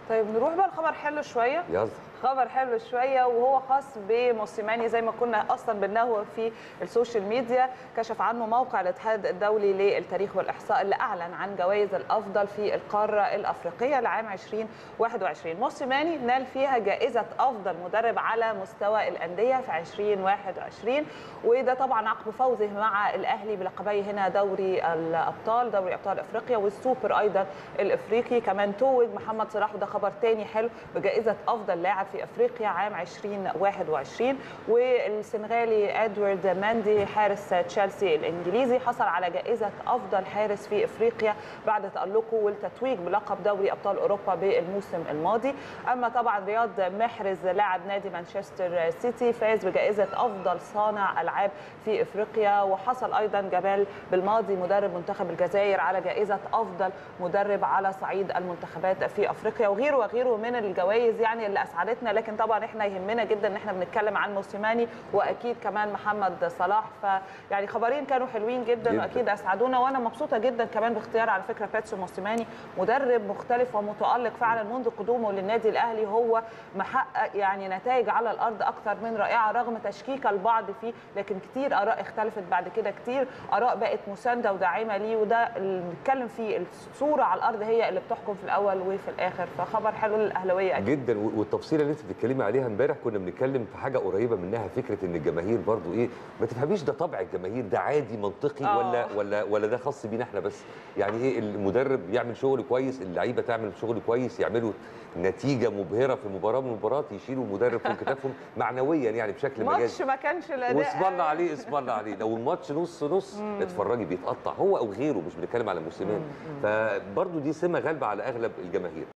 طيب نروح بقى لخبر حلو شويه يلا خبر حلو شويه وهو خاص بموسيماني زي ما كنا اصلا بننوه في السوشيال ميديا كشف عنه موقع الاتحاد الدولي للتاريخ والاحصاء اللي اعلن عن جوائز الافضل في القاره الافريقيه لعام 2021 موسيماني نال فيها جائزه افضل مدرب على مستوى الانديه في 2021 وده طبعا عقب فوزه مع الاهلي بلقبي هنا دوري الابطال دوري ابطال افريقيا والسوبر ايضا الافريقي كمان توج محمد صلاح وده خبر تاني حلو بجائزه افضل لاعب في افريقيا عام 2021 والسنغالي ادوارد ماندي حارس تشيلسي الانجليزي حصل على جائزه افضل حارس في افريقيا بعد تالقه والتتويج بلقب دوري ابطال اوروبا بالموسم الماضي اما طبعا رياض محرز لاعب نادي مانشستر سيتي فاز بجائزه افضل صانع العاب في افريقيا وحصل ايضا جمال بالماضي مدرب منتخب الجزائر على جائزه افضل مدرب على صعيد المنتخبات في افريقيا وغيره وغيره من الجوائز يعني اللي اسعدتنا لكن طبعا احنا يهمنا جدا ان احنا بنتكلم عن موسيماني واكيد كمان محمد صلاح فيعني خبرين كانوا حلوين جدا, جداً. واكيد اسعدونا وانا مبسوطه جدا كمان باختيار على فكره باتسو موسيماني مدرب مختلف ومتالق فعلا منذ قدومه للنادي الاهلي هو محقق يعني نتائج على الارض اكثر من رائعه رغم تشكيك البعض فيه لكن كتير اراء اختلفت بعد كده كتير اراء بقت مسانده وداعمه ليه وده اللي بنتكلم فيه الصوره على الارض هي اللي بتحكم في الاول وفي الاخر فخبر حلو للاهلاويه اكيد جدا و- والتفصيله اللي انت بتتكلمي عليها امبارح كنا بنتكلم في حاجه قريبه منها فكره ان الجماهير برضو ايه ما تفهميش ده طبع الجماهير ده عادي منطقي آه. ولا ولا ولا ده خاص بينا احنا بس يعني ايه المدرب يعمل شغل كويس اللعيبه تعمل شغل كويس يعملوا نتيجه مبهره في مباراه من المباريات يشيلوا المدرب فوق كتافهم معنويا يعني بشكل ماتش مجازي ما كانش الاداء واسمعنا عليه اسمعنا عليه لو الماتش نص نص اتفرجي بيتقطع هو او غيره مش بنتكلم على موسيماني فبرضه دي سمه غالبه على اغلب الجماهير